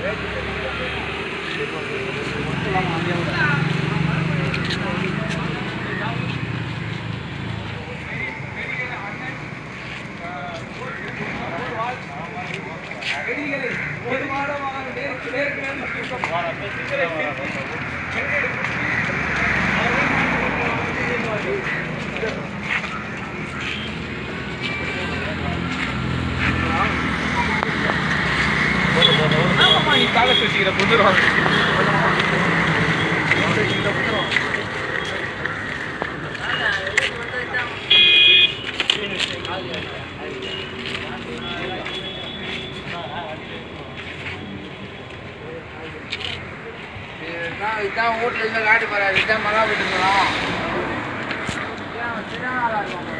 ஆமாம்மா நீ காலேஜ் வச்சுக்கிற புதுரும் இதுதான் இதுதான் வீட்டில் இருந்து காட்டு போகிறாரு இதுதான் மகா வீட்டுங்களா இதுதான் வச்சுதான் நல்லா இருக்கும்